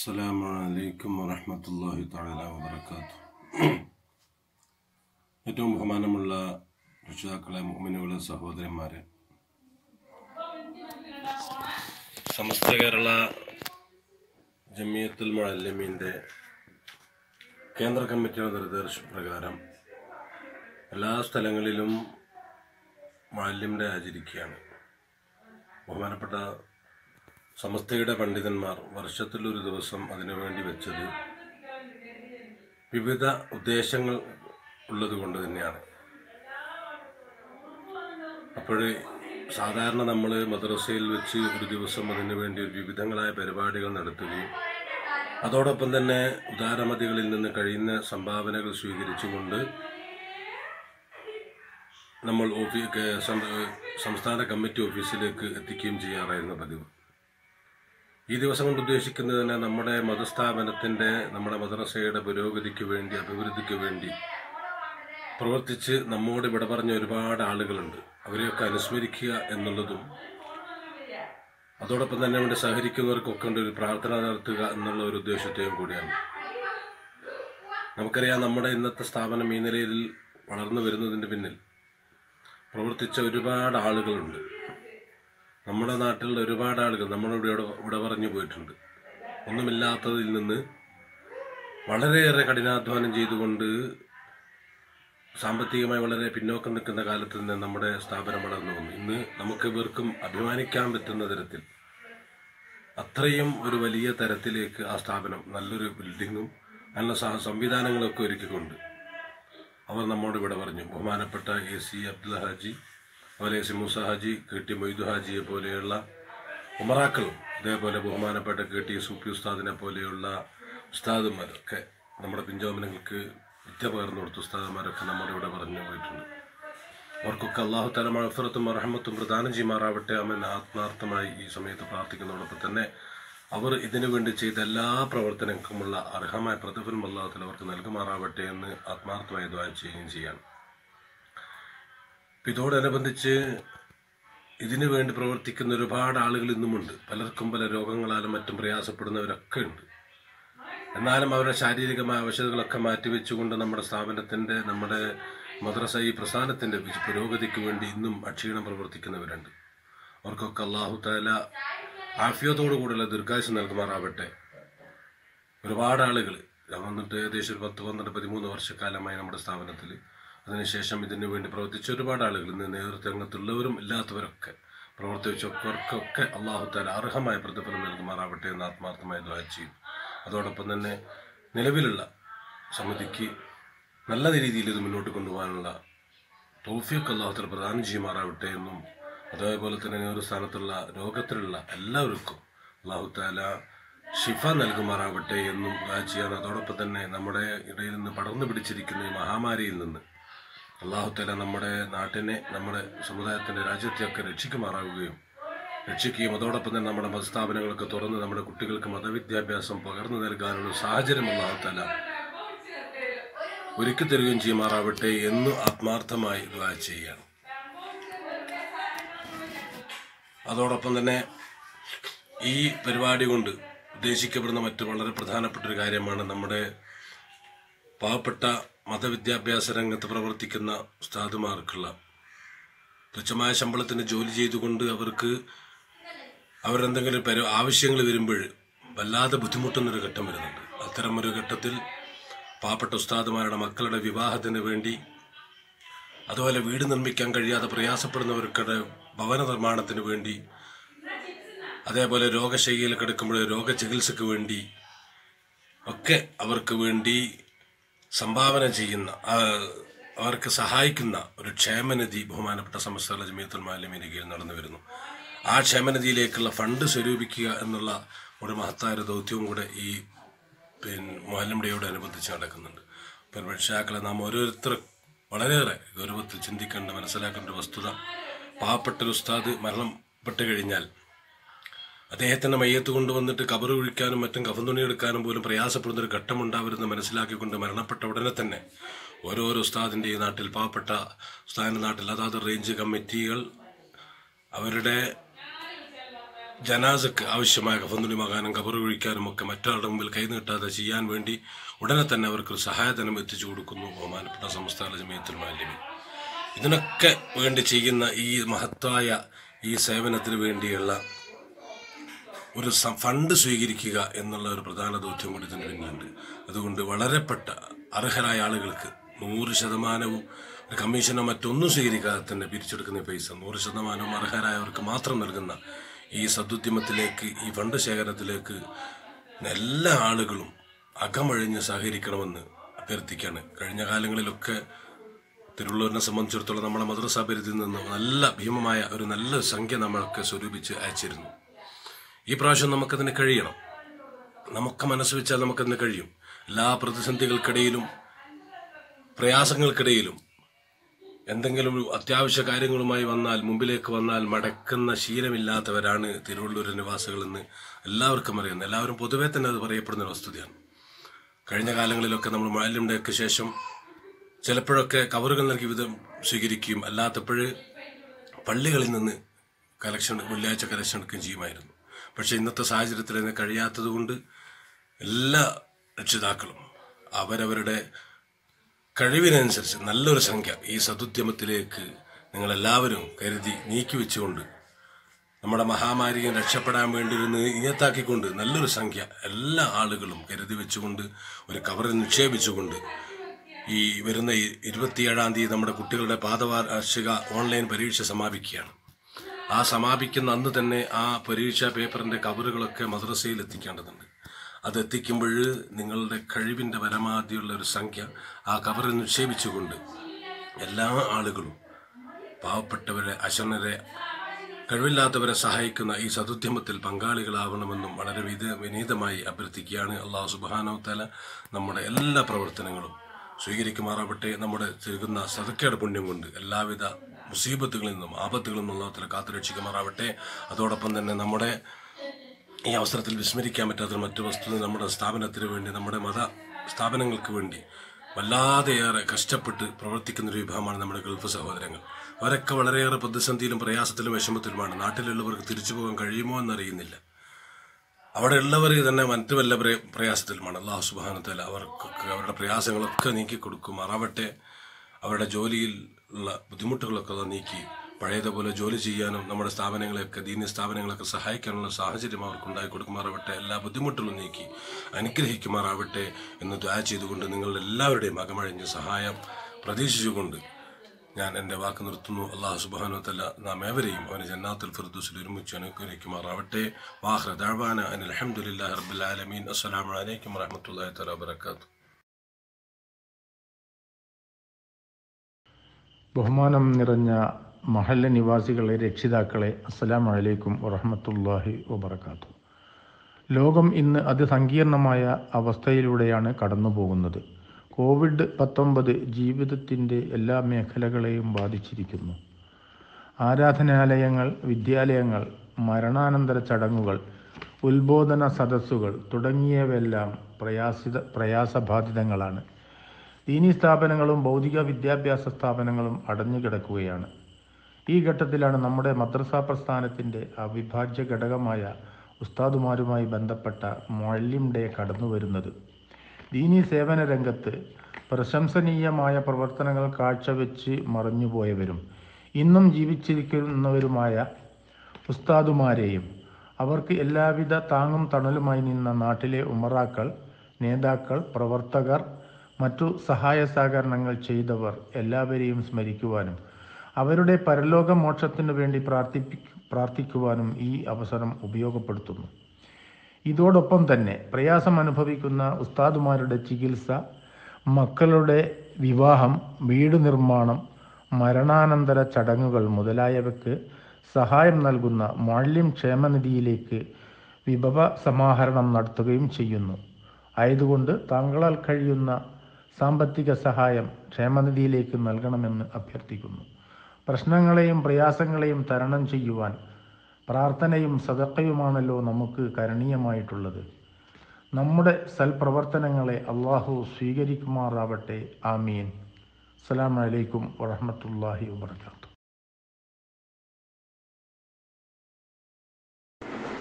السلام عليكم ورحمة الله تعالى وبركاته ഏറ്റവും ബഹുമാനമുള്ള രക്ഷിതാക്കളെ മുഅ്മിനുകളെ സഹോദരന്മാരെ സമസ്ത കേരള ജമിയത്തുൽ മുഅല്ലിമീൻ്റെ കേന്ദ്ര കമ്മിറ്റിയുടെ നിർദ്ദേശപ്രകാരം എല്ലാ സ്ഥലങ്ങളിലും മുഅല്ലിമിനെ ആചരിക്കുകയാണ് ബഹുമാനപ്പെട്ട സമസ്തയുടെ പണ്ഡിതന്മാർ വർഷത്തിലൊരു ദിവസം അതിനുവേണ്ടി വെച്ചത് വിവിധ ഉദ്ദേശങ്ങൾ ഉള്ളത് കൊണ്ട് തന്നെയാണ് അപ്പോൾ സാധാരണ നമ്മൾ മദ്രസയിൽ വെച്ച് ഒരു ദിവസം അതിനു വേണ്ടി ഒരു വിവിധങ്ങളായ പരിപാടികൾ നടത്തുകയും അതോടൊപ്പം തന്നെ ഉദാരമതികളിൽ നിന്ന് കഴിയുന്ന സംഭാവനകൾ സ്വീകരിച്ചുകൊണ്ട് നമ്മൾ ഓഫീ കെ- സം- സംസ്ഥാന കമ്മിറ്റി ഓഫീസിലേക്ക് എത്തിക്കുകയും ചെയ്യാറായിരുന്നു പതിവ് ഈ ദിവസം കൊണ്ട് ഉദ്ദേശിക്കുന്നത് തന്നെ നമ്മുടെ മതസ്ഥാപനത്തിൻ്റെ നമ്മുടെ മദ്രസയുടെ പുരോഗതിക്ക് വേണ്ടി അഭിവൃദ്ധിക്ക് വേണ്ടി പ്രവർത്തിച്ച് നമ്മോട് വിട പറഞ്ഞ ഒരുപാട് ആളുകളുണ്ട് അവരെയൊക്കെ അനുസ്മരിക്കുക എന്നുള്ളതും അതോടൊപ്പം തന്നെ അവിടെ സഹകരിക്കുന്നവർക്കൊക്കെ ഉണ്ട് ഒരു പ്രാർത്ഥന നടത്തുക എന്നുള്ള ഒരു ഉദ്ദേശത്തെയും കൂടിയാണ് നമുക്കറിയാം നമ്മുടെ ഇന്നത്തെ സ്ഥാപനം ഈ നിലയിൽ വളർന്നു വരുന്നതിൻ്റെ പിന്നിൽ പ്രവർത്തിച്ച ഒരുപാട് ആളുകളുണ്ട് നമ്മുടെ നാട്ടിലുള്ള ഒരുപാട് ആളുകൾ നമ്മളോട് ഇവിടെ ഇവിടെ പറഞ്ഞു പോയിട്ടുണ്ട് ഒന്നുമില്ലാത്തതിൽ നിന്ന് വളരെയേറെ കഠിനാധ്വാനം ചെയ്തുകൊണ്ട് സാമ്പത്തികമായി വളരെ പിന്നോക്കം നിൽക്കുന്ന കാലത്ത് നിന്ന് നമ്മുടെ സ്ഥാപനം വളർന്നു വന്നു ഇന്ന് നമുക്ക് ഇവർക്കും അഭിമാനിക്കാൻ പറ്റുന്ന തരത്തിൽ അത്രയും ഒരു വലിയ തരത്തിലേക്ക് ആ സ്ഥാപനം നല്ലൊരു ബിൽഡിങ്ങും നല്ല സ- സംവിധാനങ്ങളൊക്കെ ഒരുക്കിക്കൊണ്ട് അവർ നമ്മോട് ഇവിടെ പറഞ്ഞു ബഹുമാനപ്പെട്ട എ സി അബ്ദുൽ ഹാജി അതുപോലെ A C Moosa Haji K T Moidu ഹാജിയെ പോലെയുള്ള ഉമറാക്കളും അതേപോലെ ബഹുമാനപ്പെട്ട കെ ടി സൂപ്പി ഉസ്താദിനെ പോലെയുള്ള ഉസ്താദുമാരൊക്കെ നമ്മുടെ പിഞ്ചോമനങ്ങൾക്ക് വിദ്യ പകർന്നു കൊടുത്ത ഉസ്താദന്മാരൊക്കെ നമ്മുടെ ഇവിടെ പറഞ്ഞു പോയിട്ടുണ്ട് അവർക്കൊക്കെ അള്ളാഹു തല മഴഫറത്തും റഹമത്തും പ്രദാനം ചെയ്യുമാറാവട്ടെ അമ്മൻ ആത്മാർത്ഥമായി ഈ സമയത്ത് പ്രാർത്ഥിക്കുന്നതോടൊപ്പം തന്നെ അവർ ഇതിനു വേണ്ടി ചെയ്ത എല്ലാ പ്രവർത്തനങ്ങൾക്കുമുള്ള അർഹമായ പ്രതിഫലം അള്ളാഹു തല അവർക്ക് നൽകുമാറാവട്ടെ എന്ന് ആത്മാർത്ഥമായി ദ്വാര ചെയ്യുകയും ചെയ്യാണ് ഇപ്പം ഇതോടനുബന്ധിച്ച് ഇതിനു വേണ്ടി പ്രവർത്തിക്കുന്ന ഒരുപാട് ആളുകൾ ഇന്നുമുണ്ട് പലർക്കും പല രോഗങ്ങളാലും മറ്റും പ്രയാസപ്പെടുന്നവരൊക്കെ ഉണ്ട് എന്നാലും അവരുടെ ശാരീരികമായ ആവശ്യതകളൊക്കെ മാറ്റിവെച്ചുകൊണ്ട് നമ്മുടെ സ്ഥാപനത്തിൻ്റെ നമ്മുടെ മദ്രസ ഈ പ്രസ്ഥാനത്തിൻ്റെ വി- പുരോഗതിക്ക് വേണ്ടി ഇന്നും അക്ഷീണം പ്രവർത്തിക്കുന്നവരുണ്ട് അവർക്കൊക്കെ അള്ളാഹു താല ആഫിയത്തോടു കൂടിയുള്ള ദീർഘായുസ് നൽകുമാറാവട്ടെ ഒരുപാട് ആളുകൾ ഞാൻ വന്നിട്ട് ഏകദേശം ഒരു പത്ത് പന്ത്രണ്ട് പതിമൂന്ന് വർഷക്കാലമായി നമ്മുടെ സ്ഥാപനത്തിൽ അതിനുശേഷം ഇതിനു വേണ്ടി പ്രവർത്തിച്ച ഒരുപാട് ആളുകൾ ഇന്ന് നേതൃത്വ രംഗത്തുള്ളവരും ഇല്ലാത്തവരൊക്കെ പ്രവർത്തിച്ചവർക്കൊക്കെ അള്ളാഹു താല അർഹമായ പ്രതിഫലം നൽകുമാറാവട്ടെ എന്ന് ആത്മാർത്ഥമായി ദ്വാ ചെയ്യും അതോടൊപ്പം തന്നെ നിലവിലുള്ള സമിതിക്ക് നല്ല രീതിയിൽ ഇത് മുന്നോട്ട് കൊണ്ടുപോകാനുള്ള തോഫിയൊക്കെ അള്ളാഹുത്തല പ്രദാനം ചെയ്യുമാറാവട്ടെ എന്നും അതേപോലെ തന്നെ നേതൃസ്ഥാനത്തുള്ള രോഗത്തിലുള്ള എല്ലാവർക്കും അള്ളാഹു താല ഷിഫ നൽകുമാറാവട്ടെ എന്നും ദുആ ചെയ്യാൻ അതോടൊപ്പം തന്നെ നമ്മുടെ ഇടയിൽ നിന്ന് പടർന്നു പിടിച്ചിരിക്കുന്ന ഈ മഹാമാരിയിൽ നിന്ന് അള്ളാഹു താല നമ്മുടെ നാട്ടിനെ നമ്മുടെ സമുദായത്തിൻ്റെ രാജ്യത്തെയൊക്കെ രക്ഷിക്കുമാറാവുകയും രക്ഷിക്കുകയും അതോടൊപ്പം തന്നെ നമ്മുടെ മതസ്ഥാപനങ്ങളൊക്കെ തുറന്ന് നമ്മുടെ കുട്ടികൾക്ക് മതവിദ്യാഭ്യാസം പകർന്നു നൽകാനുള്ള സാഹചര്യം അള്ളാഹു താല ഒരുക്കി തരികയും ചെയ്യുമാറാവട്ടെ എന്ന് ആത്മാർത്ഥമായി ദുആ ചെയ്യാണ് അതോടൊപ്പം തന്നെ ഈ പരിപാടി കൊണ്ട് ഉദ്ദേശിക്കപ്പെടുന്ന മറ്റു വളരെ പ്രധാനപ്പെട്ട ഒരു കാര്യമാണ് നമ്മുടെ പാവപ്പെട്ട മതവിദ്യാഭ്യാസ രംഗത്ത് പ്രവർത്തിക്കുന്ന ഉസ്താദുമാർക്കുള്ള തുച്ഛമായ ശമ്പളത്തിന് ജോലി ചെയ്തുകൊണ്ട് അവർക്ക് അവരെന്തെങ്കിലും പരി ആവശ്യങ്ങൾ വരുമ്പോൾ വല്ലാതെ ബുദ്ധിമുട്ടുന്നൊരു ഘട്ടം വരുന്നുണ്ട് അത്തരമൊരു ഘട്ടത്തിൽ പാവപ്പെട്ട ഉസ്താദുമാരുടെ മക്കളുടെ വിവാഹത്തിന് വേണ്ടി അതുപോലെ വീട് നിർമ്മിക്കാൻ കഴിയാതെ പ്രയാസപ്പെടുന്നവർക്കുടെ ഭവന നിർമ്മാണത്തിന് വേണ്ടി അതേപോലെ രോഗശൈലിയിൽ കിടക്കുമ്പോൾ രോഗചികിത്സക്ക് വേണ്ടി ഒക്കെ അവർക്ക് വേണ്ടി സംഭാവന ചെയ്യുന്ന ആ, അവർക്ക് സഹായിക്കുന്ന ഒരു ക്ഷേമനിധി ബഹുമാനപ്പെട്ട സമസ്ത ജമീയത്തുൽ മാലിമിന് കീഴിൽ നടന്നു വരുന്നു ആ ക്ഷേമനിധിയിലേക്കുള്ള ഫണ്ട് സ്വരൂപിക്കുക എന്നുള്ള ഒരു മഹത്തായ ഒരു ദൗത്യവും കൂടെ ഈ പിന്നെ മുഹല്ലം ഡേയോടനുബന്ധിച്ച് നടക്കുന്നുണ്ട് അപ്പോൾ രക്ഷിതാക്കളെ നാം ഓരോരുത്തർ വളരെയേറെ ഗൗരവത്തിൽ ചിന്തിക്കേണ്ട മനസ്സിലാക്കേണ്ട ഒരു വസ്തുത പാവപ്പെട്ട ഒരു ഉസ്താദ് മരണപ്പെട്ട് കഴിഞ്ഞാൽ അദ്ദേഹത്തിന്റെ മയ്യത്ത് കൊണ്ടുവന്നിട്ട് കബർ ഒഴിക്കാനും മറ്റും കഫന്തുണി എടുക്കാനും പോലും പ്രയാസപ്പെടുന്ന ഒരു ഘട്ടമുണ്ടാവരുന്ന് മനസ്സിലാക്കിക്കൊണ്ട് മരണപ്പെട്ട ഉടനെ തന്നെ ഓരോരോ ഉസ്താദിൻ്റെ ഈ നാട്ടിൽ പാവപ്പെട്ട ഉസ്താദിൻ്റെ നാട്ടിൽ അതാത് റേഞ്ച് കമ്മിറ്റികൾ അവരുടെ ജനാസക്ക് ആവശ്യമായ കഫന്തുണി മകാനും കബറ് കുഴിക്കാനും ഒക്കെ മറ്റൊരാളുടെ മുമ്പിൽ കൈനീട്ടാതെ ചെയ്യാൻ വേണ്ടി ഉടനെ തന്നെ അവർക്ക് സഹായധനം എത്തിച്ചു കൊടുക്കുന്നു ബഹുമാനപ്പെട്ട സംസ്ഥാന ജമയത്തുൽ മാലിമി ഇതിനൊക്കെ വേണ്ടി ചെയ്യുന്ന ഈ മഹത്തായ ഈ സേവനത്തിന് വേണ്ടിയുള്ള ഒരു സ- ഫണ്ട് സ്വീകരിക്കുക എന്നുള്ള ഒരു പ്രധാന ദൗത്യം കൂടി ഇതിന് പിന്നിലുണ്ട് അതുകൊണ്ട് വളരെപ്പെട്ട അർഹരായ ആളുകൾക്ക് നൂറ് ശതമാനവും ഒരു കമ്മീഷനോ മറ്റൊന്നും സ്വീകരിക്കാതെ തന്നെ പിരിച്ചെടുക്കുന്ന ഈ പൈസ നൂറ് ശതമാനവും അർഹരായവർക്ക് മാത്രം നൽകുന്ന ഈ സദുദ്യമത്തിലേക്ക് ഈ ഫണ്ട് ശേഖരണത്തിലേക്ക് എല്ലാ ആളുകളും അകമഴിഞ്ഞ് സഹകരിക്കണമെന്ന് അഭ്യർത്ഥിക്കുകയാണ് കഴിഞ്ഞ കാലങ്ങളിലൊക്കെ തിരുവള്ളൂരിനെ സംബന്ധിച്ചിടത്തോളം നമ്മുടെ മദ്രസ പരിധിയിൽ നിന്ന് നല്ല ഭീമമായ ഒരു നല്ല സംഖ്യ നമ്മൾക്ക് സ്വരൂപിച്ച് അയച്ചിരുന്നു ഈ പ്രാവശ്യം നമുക്കതിന് കഴിയണം നമുക്ക് മനസ്സ് വെച്ചാൽ നമുക്കതിന് കഴിയും എല്ലാ പ്രതിസന്ധികൾക്കിടയിലും പ്രയാസങ്ങൾക്കിടയിലും എന്തെങ്കിലും ഒരു അത്യാവശ്യ കാര്യങ്ങളുമായി വന്നാൽ മുമ്പിലേക്ക് വന്നാൽ മടക്കുന്ന ശീലമില്ലാത്തവരാണ് തിരുവള്ളൂർ നിവാസികളെന്ന് എല്ലാവർക്കും അറിയുന്നു എല്ലാവരും പൊതുവേ തന്നെ അത് പറയപ്പെടുന്ന ഒരു വസ്തുതയാണ് കഴിഞ്ഞ കാലങ്ങളിലൊക്കെ നമ്മൾ മാലിന്യയുടെയൊക്കെ ശേഷം ചിലപ്പോഴൊക്കെ കവറുകൾ നൽകി വിധം സ്വീകരിക്കുകയും അല്ലാത്തപ്പോഴ് പള്ളികളിൽ നിന്ന് കലക്ഷൻ വെള്ളിയാഴ്ച കലക്ഷൻ എടുക്കുകയും ചെയ്യുമായിരുന്നു പക്ഷേ ഇന്നത്തെ സാഹചര്യത്തിൽ അതിന് കഴിയാത്തത് കൊണ്ട് എല്ലാ രക്ഷിതാക്കളും അവരവരുടെ കഴിവിനനുസരിച്ച് നല്ലൊരു സംഖ്യ ഈ സതുദ്യമത്തിലേക്ക് നിങ്ങളെല്ലാവരും കരുതി നീക്കി വെച്ചുകൊണ്ട് നമ്മുടെ മഹാമാരിയെ രക്ഷപ്പെടാൻ വേണ്ടി ഒരു നിയത്താക്കിക്കൊണ്ട് നല്ലൊരു സംഖ്യ എല്ലാ ആളുകളും കരുതി വെച്ചുകൊണ്ട് ഒരു കവറിൽ നിക്ഷേപിച്ചുകൊണ്ട് ഈ വരുന്ന ഈ ഇരുപത്തിയേഴാം തീയതി നമ്മുടെ കുട്ടികളുടെ പാദവാർഷിക ഓൺലൈൻ പരീക്ഷ സമാപിക്കുകയാണ് ആ സമാപിക്കുന്ന അന്ന് തന്നെ ആ പരീക്ഷാ പേപ്പറിന്റെ കവറുകളൊക്കെ മദ്രസയിൽ എത്തിക്കേണ്ടതുണ്ട് അത് എത്തിക്കുമ്പോൾ നിങ്ങളുടെ കഴിവിന്റെ പരമാവധിയുള്ള ഒരു സംഖ്യ ആ കവറിൽ നിക്ഷേപിച്ചുകൊണ്ട് എല്ലാ ആളുകളും പാവപ്പെട്ടവരെ അശരണരെ കഴിവില്ലാത്തവരെ സഹായിക്കുന്ന ഈ സതുദ്യമത്തിൽ പങ്കാളികളാവണമെന്നും വളരെ വിധ വിനീതമായി അഭ്യർത്ഥിക്കുകയാണ് അള്ളാഹു സുബാനോത്തല നമ്മുടെ എല്ലാ പ്രവർത്തനങ്ങളും സ്വീകരിക്കുമാറാവട്ടെ നമ്മുടെ നൽകുന്ന സതക്കയുടെ പുണ്യം കൊണ്ട് എല്ലാവിധ മുസീബത്തുകളിൽ നിന്നും ആപത്തുകളിൽ നിന്നും അള്ളാഹുത്തല കാത്തുരക്ഷിക്കുമാറാവട്ടെ അതോടൊപ്പം തന്നെ നമ്മുടെ ഈ അവസരത്തിൽ വിസ്മരിക്കാൻ പറ്റാത്ത മറ്റു വസ്തു നമ്മുടെ സ്ഥാപനത്തിന് വേണ്ടി നമ്മുടെ മത സ്ഥാപനങ്ങൾക്ക് വേണ്ടി വല്ലാതെയേറെ കഷ്ടപ്പെട്ട് പ്രവർത്തിക്കുന്ന ഒരു വിഭാഗമാണ് നമ്മുടെ ഗൾഫ് സഹോദരങ്ങൾ അവരൊക്കെ വളരെയേറെ പ്രതിസന്ധിയിലും പ്രയാസത്തിലും വിഷമത്തിലുമാണ് നാട്ടിലുള്ളവർക്ക് തിരിച്ചു പോകാൻ കഴിയുമോ എന്നറിയുന്നില്ല അവിടെ ഉള്ളവർ തന്നെ മറ്റു വല്ല പ്രയ- പ്രയാസത്തിലുമാണ് അള്ളാഹു സുബാനത്തല അവർക്കൊക്കെ അവരുടെ പ്രയാസങ്ങളൊക്കെ നീക്കി കൊടുക്കുമാറാവട്ടെ അവരുടെ ജോലിയിൽ ഉള്ള ബുദ്ധിമുട്ടുകളൊക്കെ അത് നീക്കി പഴയതുപോലെ ജോലി ചെയ്യാനും നമ്മുടെ സ്ഥാപനങ്ങളെയൊക്കെ ദീന്യ സ്ഥാപനങ്ങളൊക്കെ സഹായിക്കാനുള്ള സാഹചര്യം അവർക്ക് ഉണ്ടാക്കി കൊടുക്കുമാറാവട്ടെ എല്ലാ ബുദ്ധിമുട്ടുകളും നീക്കി അനുഗ്രഹിക്കുമാറാവട്ടെ എന്ന് ദ്വാ ചെയ്തുകൊണ്ട് നിങ്ങളുടെ എല്ലാവരുടെയും അകമഴിഞ്ഞ സഹായം പ്രതീക്ഷിച്ചുകൊണ്ട് ഞാൻ എൻ്റെ വാക്ക് നിർത്തുന്നു അള്ളാഹു സുബാനുത്തല്ല നാം ഏവരെയും അവന് ജന്നാത്തുൽ ഫിർദൂസിൽ ഒരുമിച്ച് അനുഗ്രഹിക്കുമാറാവട്ടെ വാഹ്റ ദാഴ്വാന അനിൽ അലഹമുല്ലാ റബ്ബുൽ ആലമീൻ അസ്സലാമു അലൈക്കും വറഹ്മത്തുള്ളാഹി തആല വബറകാതുഹു ബഹുമാനം നിറഞ്ഞ മഹല്ല നിവാസികളെ രക്ഷിതാക്കളെ അസ്സലാമു അലൈക്കും വറഹമത്തല്ലാഹി വബർക്കാത്തു ലോകം ഇന്ന് അതിസങ്കീർണമായ അവസ്ഥയിലൂടെയാണ് കടന്നു പോകുന്നത് കോവിഡ് പത്തൊമ്പത് ജീവിതത്തിൻ്റെ എല്ലാ മേഖലകളെയും ബാധിച്ചിരിക്കുന്നു ആരാധനാലയങ്ങൾ വിദ്യാലയങ്ങൾ മരണാനന്തര ചടങ്ങുകൾ ഉത്ബോധന സദസ്സുകൾ തുടങ്ങിയവയെല്ലാം പ്രയാസിത പ്രയാസബാധിതങ്ങളാണ് ദീനീ സ്ഥാപനങ്ങളും ഭൗതിക വിദ്യാഭ്യാസ സ്ഥാപനങ്ങളും അടഞ്ഞു കിടക്കുകയാണ് ഈ ഘട്ടത്തിലാണ് നമ്മുടെ മദ്രസ പ്രസ്ഥാനത്തിൻ്റെ അവിഭാജ്യ ഘടകമായ ഉസ്താദുമാരുമായി ബന്ധപ്പെട്ട മൊല്ലിം ഡേ കടന്നു വരുന്നത് ദീനീ സേവന രംഗത്ത് പ്രശംസനീയമായ പ്രവർത്തനങ്ങൾ കാഴ്ചവെച്ച് മറഞ്ഞുപോയവരും ഇന്നും ജീവിച്ചിരിക്കുന്നവരുമായ ഉസ്താദുമാരെയും അവർക്ക് എല്ലാവിധ താങ്ങും തണലുമായി നിന്ന നാട്ടിലെ ഉമറാക്കൾ നേതാക്കൾ പ്രവർത്തകർ മറ്റു സഹായ സഹകരണങ്ങൾ ചെയ്തവർ എല്ലാവരെയും സ്മരിക്കുവാനും അവരുടെ പരലോക മോക്ഷത്തിനു വേണ്ടി പ്രാർത്ഥിപ്പി പ്രാർത്ഥിക്കുവാനും ഈ അവസരം ഉപയോഗപ്പെടുത്തുന്നു ഇതോടൊപ്പം തന്നെ പ്രയാസം അനുഭവിക്കുന്ന ഉസ്താദുമാരുടെ ചികിത്സ മക്കളുടെ വിവാഹം വീട് നിർമ്മാണം മരണാനന്തര ചടങ്ങുകൾ മുതലായവയ്ക്ക് സഹായം നൽകുന്ന മാലിന്യം ക്ഷേമനിധിയിലേക്ക് വിഭവ സമാഹരണം നടത്തുകയും ചെയ്യുന്നു ആയതുകൊണ്ട് താങ്കളാൽ കഴിയുന്ന സാമ്പത്തിക സഹായം ക്ഷേമനിധിയിലേക്ക് നൽകണമെന്ന് അഭ്യർത്ഥിക്കുന്നു പ്രശ്നങ്ങളെയും പ്രയാസങ്ങളെയും തരണം ചെയ്യുവാൻ പ്രാർത്ഥനയും സദക്കയുമാണല്ലോ നമുക്ക് കരണീയമായിട്ടുള്ളത് നമ്മുടെ സൽപ്രവർത്തനങ്ങളെ അള്ളാഹു സ്വീകരിക്കുമാറാവട്ടെ ആമീൻ അസ്സലാമു അലൈക്കും വറഹ്മത്തുള്ളാഹി വബർക്കാത്തു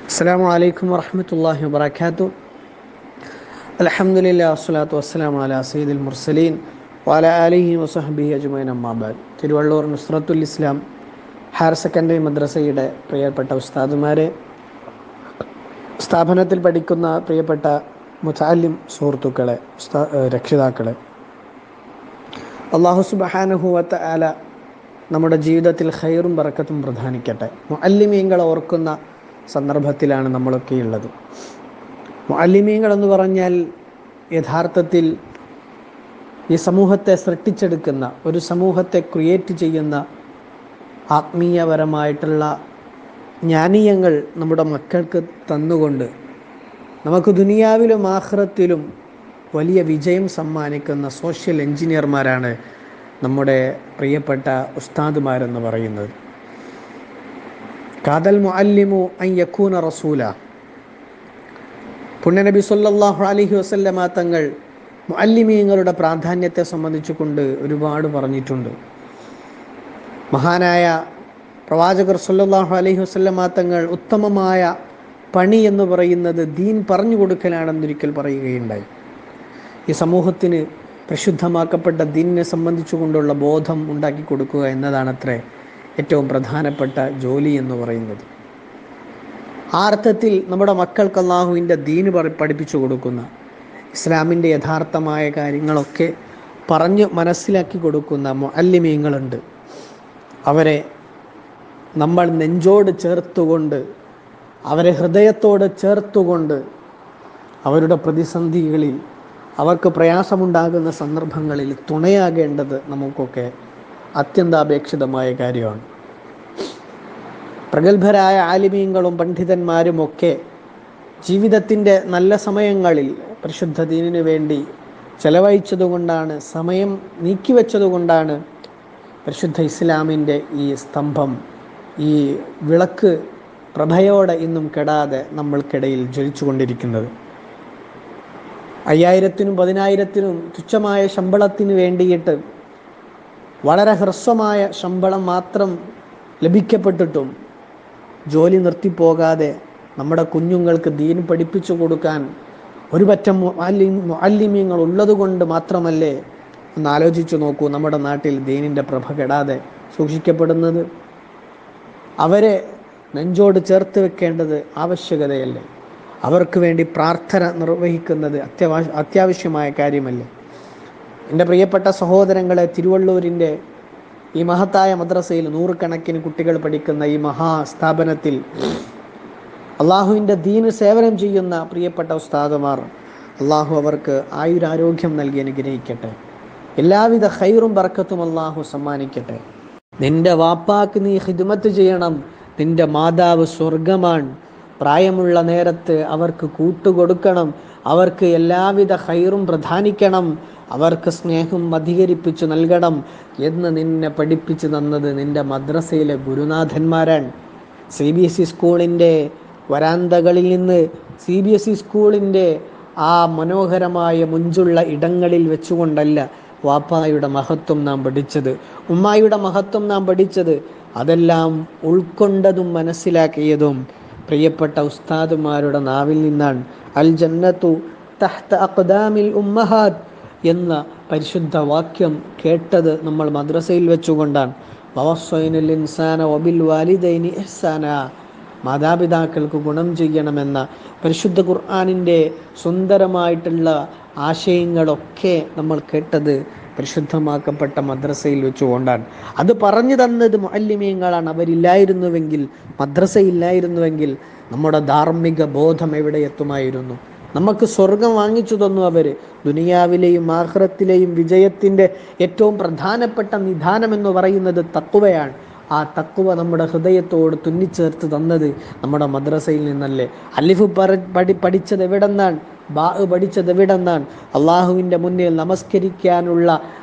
السلام عليكم ورحمة الله وبركاته الحمد لله والصلاة والسلام على سيد المرسلين وعلى آله وصحبه أجمعين أما بعد തിരുവള്ളൂർ നുസ്രത്തുൽ ഇസ്ലാം ഹയർ സെക്കൻഡറി മദ്രസയുടെ പ്രിയപ്പെട്ട ഉസ്താദുമാരെ സ്ഥാപനത്തിൽ പഠിക്കുന്ന പ്രിയപ്പെട്ട മുത്താലിം സുഹൃത്തുക്കളെ ഉസ്താ ഏഹ് രക്ഷിതാക്കളെ അള്ളാഹു സുബഹാനുഹൂവത്ത ആല നമ്മുടെ ജീവിതത്തിൽ ഖൈറും ബറക്കത്തും പ്രധാനിക്കട്ടെ മുഅല്ലിമീങ്ങളെ ഓർക്കുന്ന സന്ദർഭത്തിലാണ് നമ്മളൊക്കെ ഉള്ളത് മുഅല്ലിമീങ്ങൾ എന്ന് പറഞ്ഞാൽ യഥാർത്ഥത്തിൽ ഈ സമൂഹത്തെ സൃഷ്ടിച്ചെടുക്കുന്ന ഒരു സമൂഹത്തെ ക്രിയേറ്റ് ചെയ്യുന്ന ആത്മീയപരമായിട്ടുള്ള ജ്ഞാനീയങ്ങൾ നമ്മുടെ മക്കൾക്ക് തന്നുകൊണ്ട് നമുക്ക് ദുനിയാവിലും ആഹ്റത്തിലും വലിയ വിജയം സമ്മാനിക്കുന്ന സോഷ്യൽ എഞ്ചിനീയർമാരാണ് നമ്മുടെ പ്രിയപ്പെട്ട ഉസ്താദുമാരെന്ന് പറയുന്നത് കാതൽ മുഅല്ലിമു അൻ യക്കൂന റസൂല പുണ്യനബി സല്ലല്ലാഹു അലൈഹി വസല്ലമ തങ്ങൾ മുഅല്ലിമീങ്ങളുടെ പ്രാധാന്യത്തെ സംബന്ധിച്ചുകൊണ്ട് ഒരുപാട് പറഞ്ഞിട്ടുണ്ട് മഹാനായ പ്രവാചകർ സല്ലല്ലാഹു അലൈഹി വസല്ലമ തങ്ങൾ ഉത്തമമായ പണി എന്ന് പറയുന്നത് ദീൻ പറഞ്ഞു കൊടുക്കലാണെന്നൊരിക്കൽ പറയുകയുണ്ടായി ഈ സമൂഹത്തിന് പ്രശുദ്ധമാക്കപ്പെട്ട ദീനിനെ സംബന്ധിച്ചുകൊണ്ടുള്ള ബോധം ഉണ്ടാക്കി കൊടുക്കുക എന്നതാണത്രേ ഏറ്റവും പ്രധാനപ്പെട്ട ജോലി എന്ന് പറയുന്നത് ആ അർത്ഥത്തിൽ നമ്മുടെ മക്കൾക്ക് അള്ളാഹുവിൻ്റെ ദീന് പറ- പഠിപ്പിച്ചു കൊടുക്കുന്ന ഇസ്ലാമിൻ്റെ യഥാർത്ഥമായ കാര്യങ്ങളൊക്കെ പറഞ്ഞു മനസ്സിലാക്കി കൊടുക്കുന്ന മുഅല്ലിമീങ്ങളുണ്ട് അവരെ നമ്മൾ നെഞ്ചോട് ചേർത്തുകൊണ്ട് അവരെ ഹൃദയത്തോട് ചേർത്തുകൊണ്ട് അവരുടെ പ്രതിസന്ധികളിൽ അവർക്ക് പ്രയാസമുണ്ടാകുന്ന സന്ദർഭങ്ങളിൽ തുണയാകേണ്ടത് നമുക്കൊക്കെ അത്യന്താപേക്ഷിതമായ കാര്യമാണ് പ്രഗത്ഭരായ ആലിമീങ്ങളും പണ്ഡിതന്മാരുമൊക്കെ ജീവിതത്തിൻ്റെ നല്ല സമയങ്ങളിൽ പരിശുദ്ധ ദീനിനു വേണ്ടി ചെലവഴിച്ചതുകൊണ്ടാണ് സമയം നീക്കിവെച്ചതുകൊണ്ടാണ് പരിശുദ്ധ ഇസ്ലാമിൻ്റെ ഈ സ്തംഭം ഈ വിളക്ക് പ്രഭയോടെ ഇന്നും കെടാതെ നമ്മൾക്കിടയിൽ ജ്വലിച്ചുകൊണ്ടിരിക്കുന്നത് അയ്യായിരത്തിനും പതിനായിരത്തിനും തുച്ഛമായ ശമ്പളത്തിന് വേണ്ടിയിട്ട് വളരെ ഹ്രസ്വമായ ശമ്പളം മാത്രം ലഭിക്കപ്പെട്ടിട്ടും ജോലി നിർത്തിപ്പോകാതെ നമ്മുടെ കുഞ്ഞുങ്ങൾക്ക് ദീൻ പഠിപ്പിച്ചു കൊടുക്കാൻ ഒരു പറ്റം മുഅല്ലിമീങ്ങൾ ഉള്ളത് കൊണ്ട് മാത്രമല്ലേ ഒന്ന് ആലോചിച്ചു നോക്കൂ നമ്മുടെ നാട്ടിൽ ദീനിൻ്റെ പ്രഭ കെടാതെ സൂക്ഷിക്കപ്പെടുന്നത് അവരെ നെഞ്ചോട് ചേർത്ത് വെക്കേണ്ടത് ആവശ്യകതയല്ലേ അവർക്ക് വേണ്ടി പ്രാർത്ഥന നിർവഹിക്കുന്നത് അത്യാവശ്യ അത്യാവശ്യമായ കാര്യമല്ലേ എൻ്റെ പ്രിയപ്പെട്ട സഹോദരങ്ങളെ തിരുവള്ളൂരിൻ്റെ ഈ മഹത്തായ മദ്രസയിൽ നൂറുകണക്കിന് കുട്ടികൾ പഠിക്കുന്ന ഈ മഹാസ്ഥാപനത്തിൽ അള്ളാഹുവിൻ്റെ ദീന് സേവനം ചെയ്യുന്ന പ്രിയപ്പെട്ട ഉസ്താദുമാർ അള്ളാഹു അവർക്ക് ആയുരാരോഗ്യം നൽകി അനുഗ്രഹിക്കട്ടെ എല്ലാവിധ ഖൈറും ബർക്കത്തും അള്ളാഹു സമ്മാനിക്കട്ടെ നിന്റെ വാപ്പാക്ക് നീ ഹിദ്മത്ത് ചെയ്യണം നിന്റെ മാതാവ് സ്വർഗമാണ് പ്രായമുള്ള നേരത്ത് അവർക്ക് കൂട്ടുകൊടുക്കണം അവർക്ക് എല്ലാവിധ ഖൈറും പ്രധാനിക്കണം അവർക്ക് സ്നേഹം അധികരിപ്പിച്ചു നൽകണം എന്ന് നിന്നെ പഠിപ്പിച്ചു തന്നത് നിന്റെ മദ്രസയിലെ ഗുരുനാഥന്മാരാണ് സി ബി എസ് ഇ സ്കൂളിൻ്റെ വരാന്തകളിൽ നിന്ന് സി ബി എസ് ഇ സ്കൂളിൻ്റെ ആ മനോഹരമായ മുഞ്ചുള്ള ഇടങ്ങളിൽ വെച്ചുകൊണ്ടല്ല വാപ്പായുടെ മഹത്വം നാം പഠിച്ചത് ഉമ്മായുടെ മഹത്വം നാം പഠിച്ചത് അതെല്ലാം ഉൾക്കൊണ്ടതും മനസ്സിലാക്കിയതും പ്രിയപ്പെട്ട ഉസ്താദുമാരുടെ നാവിൽ നിന്നാണ് അൽ ജന്നത്തു തഹ്ത അഖ്ദാമിൽ ഉമ്മഹാദ് എന്ന പരിശുദ്ധ വാക്യം കേട്ടത് നമ്മൾ മദ്രസയിൽ വെച്ചുകൊണ്ടാണ് വവസ്വൈനുൽ ഇൻസാന വബിൽ വാലിദൈനി ഇഹ്സാന മാതാപിതാക്കൾക്ക് ഗുണം ചെയ്യണമെന്ന പരിശുദ്ധ ഖുർആാനിൻ്റെ സുന്ദരമായിട്ടുള്ള ആശയങ്ങളൊക്കെ നമ്മൾ കേട്ടത് പരിശുദ്ധമാക്കപ്പെട്ട മദ്രസയിൽ വെച്ചുകൊണ്ടാണ് അത് പറഞ്ഞു തന്നത് മുഅല്ലിമീങ്ങളാണ് അവരില്ലായിരുന്നുവെങ്കിൽ മദ്രസ ഇല്ലായിരുന്നുവെങ്കിൽ നമ്മുടെ ധാർമ്മിക ബോധം എവിടെ എത്തുമായിരുന്നു നമുക്ക് സ്വർഗം വാങ്ങിച്ചു തന്നു അവർ ദുനിയാവിലെയും ആഹ്റത്തിലെയും വിജയത്തിൻ്റെ ഏറ്റവും പ്രധാനപ്പെട്ട നിധാനം എന്ന് പറയുന്നത് തക്കുവയാണ് ആ തക്കുവ നമ്മുടെ ഹൃദയത്തോട് തുന്നിച്ചേർത്ത് തന്നത് നമ്മുടെ മദ്രസയിൽ നിന്നല്ലേ അലിഫ് പറ പഠി പഠിച്ചത് എവിടെ നിന്നാണ് ബാ പഠിച്ചത് എവിടെ നിന്നാണ് അള്ളാഹുവിൻ്റെ മുന്നിൽ നമസ്കരിക്കാനുള്ള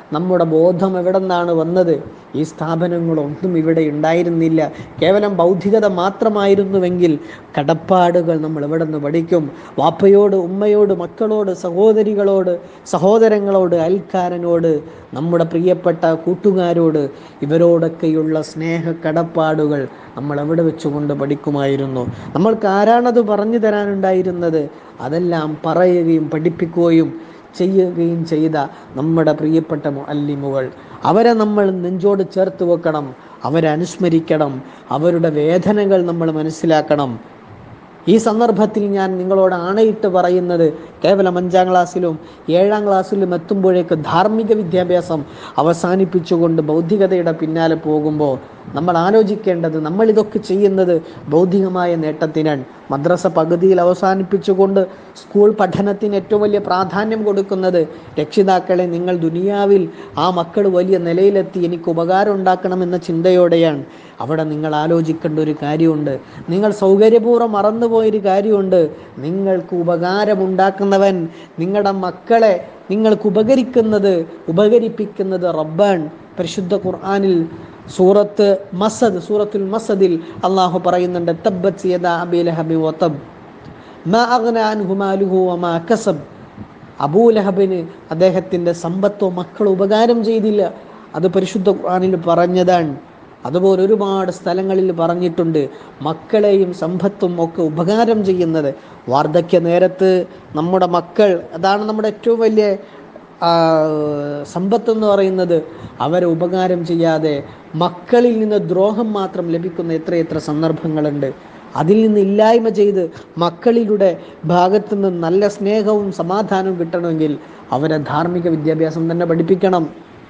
നമ്മുടെ ബോധം എവിടെ നിന്നാണ് വന്നത് ഈ സ്ഥാപനങ്ങളൊന്നും ഇവിടെ ഉണ്ടായിരുന്നില്ല കേവലം ബൗദ്ധികത മാത്രമായിരുന്നുവെങ്കിൽ കടപ്പാടുകൾ നമ്മൾ എവിടെ നിന്ന് പഠിക്കും വാപ്പയോട് ഉമ്മയോട് മക്കളോട് സഹോദരികളോട് സഹോദരങ്ങളോട് അയൽക്കാരനോട് നമ്മുടെ പ്രിയപ്പെട്ട കൂട്ടുകാരോട് ഇവരോടൊക്കെയുള്ള സ്നേഹ കടപ്പാടുകൾ നമ്മൾ എവിടെ വെച്ചുകൊണ്ട് പഠിക്കുമായിരുന്നു നമ്മൾക്ക് ആരാണത് പറഞ്ഞു തരാനുണ്ടായിരുന്നത് അതെല്ലാം പറയുകയും പഠിപ്പിക്കുകയും ചെയ്യുകയും ചെയ്ത നമ്മുടെ പ്രിയപ്പെട്ട മുഅല്ലിമുകൾ അവരെ നമ്മൾ നെഞ്ചോട് ചേർത്ത് വെക്കണം അവരെ അനുസ്മരിക്കണം അവരുടെ വേദനകൾ നമ്മൾ മനസ്സിലാക്കണം ഈ സന്ദർഭത്തിൽ ഞാൻ നിങ്ങളോട് ആണയിട്ട് പറയുന്നത് കേവലം അഞ്ചാം ക്ലാസ്സിലും ഏഴാം ക്ലാസ്സിലും എത്തുമ്പോഴേക്ക് ധാർമ്മിക വിദ്യാഭ്യാസം അവസാനിപ്പിച്ചുകൊണ്ട് ബൗദ്ധികതയുടെ പിന്നാലെ പോകുമ്പോൾ നമ്മൾ ആലോചിക്കേണ്ടത് നമ്മൾ ഇതൊക്കെ ചെയ്യുന്നത് ബൗദ്ധികമായ നേട്ടത്തിനാണ് മദ്രസ പകുതിയിൽ അവസാനിപ്പിച്ചുകൊണ്ട് സ്കൂൾ പഠനത്തിന് ഏറ്റവും വലിയ പ്രാധാന്യം കൊടുക്കുന്നത് രക്ഷിതാക്കളെ നിങ്ങൾ ദുനിയാവിൽ ആ മക്കൾ വലിയ നിലയിലെത്തി എനിക്ക് ഉപകാരം ഉണ്ടാക്കണമെന്ന ചിന്തയോടെയാണ് അവിടെ നിങ്ങൾ ആലോചിക്കേണ്ട ഒരു കാര്യമുണ്ട് നിങ്ങൾ സൗകര്യപൂർവ്വം മറന്നുപോയൊരു കാര്യമുണ്ട് നിങ്ങൾക്ക് ഉപകാരമുണ്ടാക്കുന്നവൻ നിങ്ങളുടെ മക്കളെ നിങ്ങൾക്ക് ഉപകരിക്കുന്നത് ഉപകരിപ്പിക്കുന്നത് റബ്ബാൻ പരിശുദ്ധ ഖുർആനിൽ സൂറത്ത് മസദ് സൂറത്തുൽ മസദിൽ അള്ളാഹു പറയുന്നുണ്ട് തബ്ബത്ത് യദാ അബീ ലഹബി വതബ് മാ അഗ്ന അൻഹു മാലുഹു വമാ കസബ് അബൂലഹബിന് അദ്ദേഹത്തിൻ്റെ സമ്പത്തോ മക്കളോ ഉപകാരം ചെയ്തില്ല അത് പരിശുദ്ധ ഖുർആനിൽ പറഞ്ഞതാണ് അതുപോലെ ഒരുപാട് സ്ഥലങ്ങളിൽ പറഞ്ഞിട്ടുണ്ട് മക്കളെയും സമ്പത്തും ഒക്കെ ഉപകാരം ചെയ്യുന്നത് വാർദ്ധക്യ നേരത്ത് നമ്മുടെ മക്കൾ അതാണ് നമ്മുടെ ഏറ്റവും വലിയ ആ, സമ്പത്തെന്ന് പറയുന്നത് അവരെ ഉപകാരം ചെയ്യാതെ മക്കളിൽ നിന്ന് ദ്രോഹം മാത്രം ലഭിക്കുന്ന എത്രയെത്ര സന്ദർഭങ്ങളുണ്ട് അതിൽ നിന്ന് ഇല്ലായ്മ ചെയ്ത് മക്കളിലൂടെ ഭാഗത്തു നിന്ന് നല്ല സ്നേഹവും സമാധാനവും കിട്ടണമെങ്കിൽ അവരെ ധാർമ്മിക വിദ്യാഭ്യാസം തന്നെ പഠിപ്പിക്കണം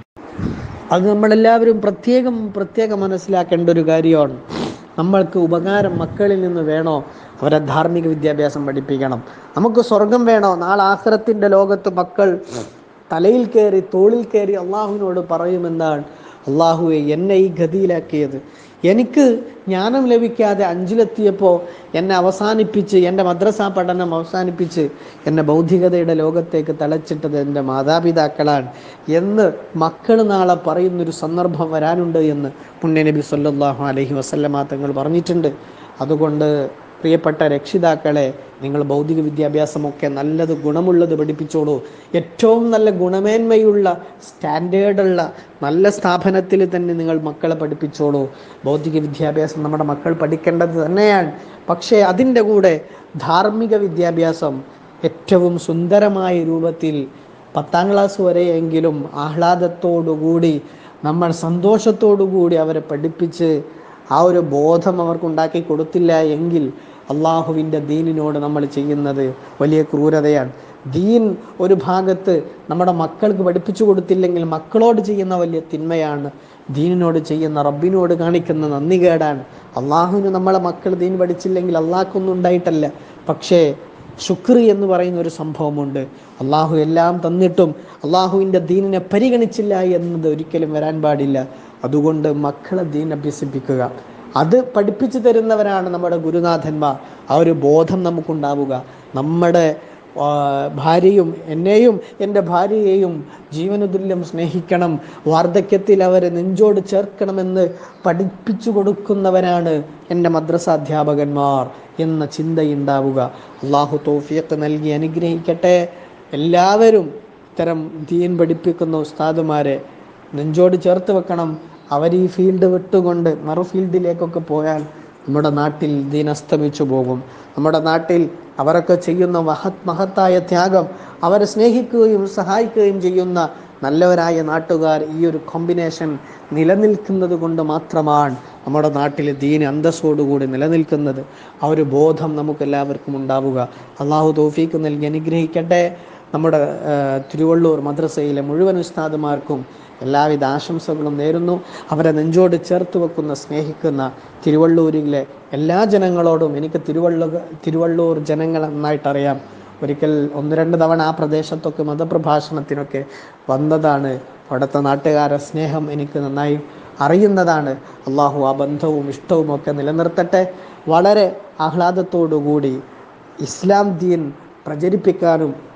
അത് നമ്മളെല്ലാവരും പ്രത്യേകം പ്രത്യേകം മനസ്സിലാക്കേണ്ട ഒരു കാര്യമാണ് നമ്മൾക്ക് ഉപകാരം മക്കളിൽ നിന്ന് വേണോ അവരെ ധാർമ്മിക വിദ്യാഭ്യാസം പഠിപ്പിക്കണം നമുക്ക് സ്വർഗം വേണോ നാളെ ആഖിറത്തിൻ്റെ ലോകത്ത് മക്കൾ തലയിൽ കയറി തോളിൽ കയറി അള്ളാഹുവിനോട് പറയുമെന്നാണ് അള്ളാഹുവെ എന്നെ ഈ ഗതിയിലാക്കിയത് എനിക്ക് ജ്ഞാനം ലഭിക്കാതെ അഞ്ചിലെത്തിയപ്പോൾ എന്നെ അവസാനിപ്പിച്ച് എൻ്റെ മദ്രസ പഠനം അവസാനിപ്പിച്ച് എന്നെ ബൗദ്ധികതയുടെ ലോകത്തേക്ക് തളച്ചിട്ടത് എൻ്റെ മാതാപിതാക്കളാണ് എന്ന് മക്കൾ നാളെ പറയുന്നൊരു സന്ദർഭം വരാനുണ്ട് എന്ന് പുണ്യ നബി സല്ലല്ലാഹു അലൈഹി വസല്ലമ തങ്ങൾ പറഞ്ഞിട്ടുണ്ട് അതുകൊണ്ട് പ്രിയപ്പെട്ട രക്ഷിതാക്കളെ നിങ്ങൾ ഭൗതിക വിദ്യാഭ്യാസമൊക്കെ നല്ലത് ഗുണമുള്ളത് പഠിപ്പിച്ചോളൂ ഏറ്റവും നല്ല ഗുണമേന്മയുള്ള സ്റ്റാൻഡേർഡുള്ള നല്ല സ്ഥാപനത്തിൽ തന്നെ നിങ്ങൾ മക്കളെ പഠിപ്പിച്ചോളൂ ഭൗതിക വിദ്യാഭ്യാസം നമ്മുടെ മക്കൾ പഠിക്കേണ്ടത് തന്നെയാണ് പക്ഷേ അതിൻ്റെ കൂടെ ധാർമ്മിക വിദ്യാഭ്യാസം ഏറ്റവും സുന്ദരമായ രൂപത്തിൽ പത്താം ക്ലാസ് വരെയെങ്കിലും ആഹ്ലാദത്തോടുകൂടി നമ്മൾ സന്തോഷത്തോടുകൂടി അവരെ പഠിപ്പിച്ച് ആ ഒരു ബോധം അവർക്ക് ഉണ്ടാക്കി കൊടുത്തില്ല എങ്കിൽ അള്ളാഹുവിൻ്റെ ദീനിനോട് നമ്മൾ ചെയ്യുന്നത് വലിയ ക്രൂരതയാണ് ദീൻ ഒരു ഭാഗത്ത് നമ്മുടെ മക്കൾക്ക് പഠിപ്പിച്ചു കൊടുത്തില്ലെങ്കിൽ മക്കളോട് ചെയ്യുന്ന വലിയ തിന്മയാണ് ദീനിനോട് ചെയ്യുന്ന റബ്ബിനോട് കാണിക്കുന്ന നന്ദികേടാണ് അള്ളാഹുവിന് നമ്മളെ മക്കൾ ദീൻ പഠിച്ചില്ലെങ്കിൽ അള്ളാഹ്ക്കൊന്നും ഉണ്ടായിട്ടല്ല പക്ഷേ ശുക്രി എന്ന് പറയുന്ന ഒരു സംഭവമുണ്ട് അള്ളാഹു എല്ലാം തന്നിട്ടും അള്ളാഹുവിൻ്റെ ദീനിനെ പരിഗണിച്ചില്ല എന്നത് ഒരിക്കലും വരാൻ പാടില്ല അതുകൊണ്ട് മക്കളെ ദീൻ അഭ്യസിപ്പിക്കുക അത് പഠിപ്പിച്ചു തരുന്നവരാണ് നമ്മുടെ ഗുരുനാഥന്മാർ ആ ഒരു ബോധം നമുക്കുണ്ടാവുക നമ്മുടെ ആ, ഭാര്യയും എന്നെയും എൻ്റെ ഭാര്യയെയും ജീവനുതുല്യം സ്നേഹിക്കണം വാർദ്ധക്യത്തിൽ അവരെ നെഞ്ചോട് ചേർക്കണമെന്ന് പഠിപ്പിച്ചു കൊടുക്കുന്നവരാണ് എൻ്റെ മദ്രസ അധ്യാപകന്മാർ എന്ന ചിന്തയുണ്ടാവുക അള്ളാഹു തോഫിയൊക്കെ നൽകി അനുഗ്രഹിക്കട്ടെ എല്ലാവരും ഇത്തരം ദീൻ പഠിപ്പിക്കുന്ന ഉസ്താദുമാരെ നെഞ്ചോട് ചേർത്ത് വെക്കണം അവർ ഈ ഫീൽഡ് വിട്ടുകൊണ്ട് മറു ഫീൽഡിലേക്കൊക്കെ പോയാൽ നമ്മുടെ നാട്ടിൽ ദീൻ അസ്തമിച്ചു പോകും നമ്മുടെ നാട്ടിൽ അവരൊക്കെ ചെയ്യുന്ന മഹത് മഹത്തായ ത്യാഗം അവരെ സ്നേഹിക്കുകയും സഹായിക്കുകയും ചെയ്യുന്ന നല്ലവരായ നാട്ടുകാർ ഈ ഒരു കോമ്പിനേഷൻ നിലനിൽക്കുന്നത് കൊണ്ട് മാത്രമാണ് നമ്മുടെ നാട്ടിൽ ദീൻ അന്തസ്സോടുകൂടി നിലനിൽക്കുന്നത് ആ ഒരു ബോധം നമുക്ക് എല്ലാവർക്കും ഉണ്ടാവുക അള്ളാഹു തൗഫീക്ക് നൽകി അനുഗ്രഹിക്കട്ടെ നമ്മുടെ ആ, തിരുവള്ളൂർ മദ്രസയിലെ മുഴുവൻ ഉസ്താദുമാർക്കും എല്ലാവിധ ആശംസകളും നേരുന്നു അവരെ നെഞ്ചോട് ചേർത്ത് വെക്കുന്ന സ്നേഹിക്കുന്ന തിരുവള്ളൂരിലെ എല്ലാ ജനങ്ങളോടും എനിക്ക് തിരുവള്ളൂർ തിരുവള്ളൂർ ജനങ്ങൾ നന്നായിട്ടറിയാം ഒരിക്കൽ ഒന്ന് രണ്ട് തവണ ആ പ്രദേശത്തൊക്കെ മതപ്രഭാഷണത്തിനൊക്കെ വന്നതാണ് അവിടുത്തെ നാട്ടുകാരെ സ്നേഹം എനിക്ക് നന്നായി അറിയുന്നതാണ് അള്ളാഹു ആ ബന്ധവും ഇഷ്ടവും ഒക്കെ നിലനിർത്തട്ടെ വളരെ ആഹ്ലാദത്തോടു കൂടി ഇസ്ലാം ദീൻ പ്രചരിപ്പിക്കാനും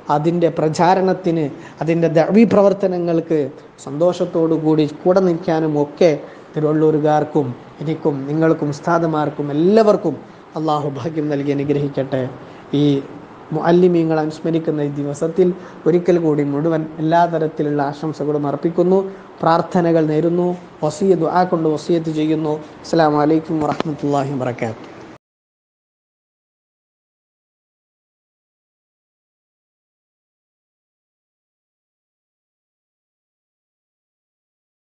അതിൻ്റെ പ്രചാരണത്തിന് അതിൻ്റെ ദവി പ്രവർത്തനങ്ങൾക്ക് സന്തോഷത്തോടു കൂടി കൂടെ നിൽക്കാനും ഒക്കെ തിരുവള്ളൂരുകാർക്കും എനിക്കും നിങ്ങൾക്കും ഉസ്താദുമാർക്കും എല്ലാവർക്കും അള്ളാഹു ഭാഗ്യം നൽകി അനുഗ്രഹിക്കട്ടെ ഈ മുഅല്ലിമീങ്ങൾ അനുസ്മരിക്കുന്ന ഈ ദിവസത്തിൽ ഒരിക്കൽ കൂടി മുഴുവൻ എല്ലാ തരത്തിലുള്ള ആശംസകളും അർപ്പിക്കുന്നു പ്രാർത്ഥനകൾ നേരുന്നു വസീയ ദുആ കൊണ്ട് വസീയത്ത് ചെയ്യുന്നു അസ്സലാമു അലൈക്കും വറഹ്മത്തുള്ളാഹി വബറകാതുഹു